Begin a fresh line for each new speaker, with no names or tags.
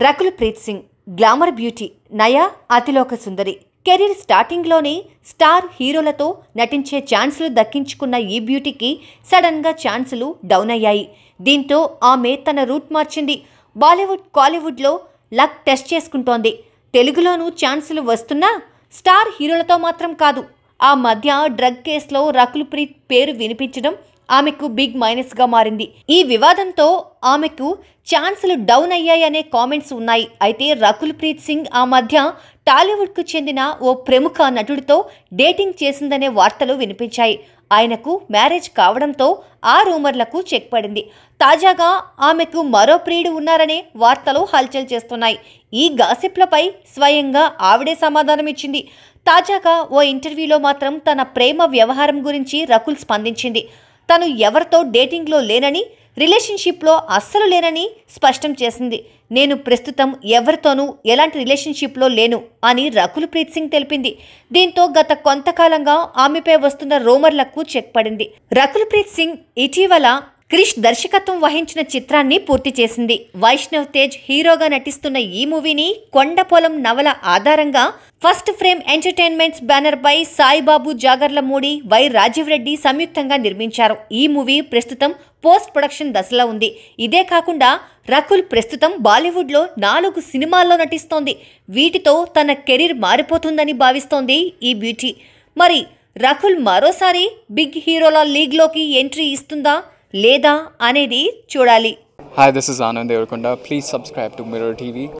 Rakul Preet Singh glamour beauty నయా అతిలోక సుందరి career స్టార్టింగ్లోనే స్టార్ హీరోలతో నటించే ఛాన్సులు దక్కించుకున్న ఈ బ్యూటీకి సడన్గా ఛాన్సులు డౌన్ అయ్యాయి దీంతో ఆమె తన రూట్ మార్చింది బాలీవుడ్ కాలీవుడ్లో లక్ టెస్ట్ చేసుకుంటోంది తెలుగులోనూ ఛాన్సులు వస్తున్నా స్టార్ హీరోలతో మాత్రం కాదు ఆ మధ్య డ్రగ్ కేసులో రకుల్ ప్రీత్ పేరు వినిపించడం ఆమెకు బిగ్ మైనస్గా మారింది ఈ వివాదంతో ఆమెకు ఛాన్సులు డౌన్ అయ్యాయనే కామెంట్స్ ఉన్నాయి అయితే రకుల్ ప్రీత్ సింగ్ ఆ మధ్య టాలీవుడ్కు చెందిన ఓ ప్రముఖ నటుడితో డేటింగ్ చేసిందనే వార్తలు వినిపించాయి ఆయనకు మ్యారేజ్ కావడంతో ఆ రూమర్లకు చెక్ పడింది తాజాగా ఆమెకు మరో ప్రియుడు ఉన్నారనే వార్తలు హల్చల్ చేస్తున్నాయి ఈ గాసిప్లపై స్వయంగా ఆవిడే సమాధానం ఇచ్చింది తాజాగా ఓ ఇంటర్వ్యూలో మాత్రం తన ప్రేమ వ్యవహారం గురించి రకుల్ స్పందించింది తను ఎవరితో డేటింగ్లో లేనని రిలేషన్షిప్లో అస్సలు లేనని స్పష్టం చేసింది నేను ప్రస్తుతం ఎవరితోనూ ఎలాంటి రిలేషన్షిప్లో లేను అని రకుల్ ప్రీత్ సింగ్ తెలిపింది దీంతో గత కొంతకాలంగా ఆమెపై వస్తున్న రూమర్లకు చెక్ పడింది రకుల్ ప్రీత్ సింగ్ ఇటీవల క్రిష్ దర్శకత్వం వహించిన చిత్రాన్ని పూర్తి చేసింది వైష్ణవ్ తేజ్ హీరోగా నటిస్తున్న ఈ మూవీని కొండపొలం నవల ఆధారంగా ఫస్ట్ ఫ్రేమ్ ఎంటర్టైన్మెంట్స్ బ్యానర్ పై సాయిబాబు జాగర్లమూడి వై రాజీవ్ రెడ్డి సంయుక్తంగా నిర్మించారు ఈ మూవీ ప్రస్తుతం పోస్ట్ ప్రొడక్షన్ దశలో ఉంది ఇదే కాకుండా రకుల్ ప్రస్తుతం బాలీవుడ్లో నాలుగు సినిమాల్లో నటిస్తోంది వీటితో తన కెరీర్ మారిపోతుందని భావిస్తోంది ఈ బ్యూటీ మరి రకుల్ మరోసారి బిగ్ హీరోల లీగ్లోకి ఎంట్రీ ఇస్తుందా లేదా అనేది చూడాలి
Hi, this is Anand Devarkonda. Please subscribe to Mirror TV.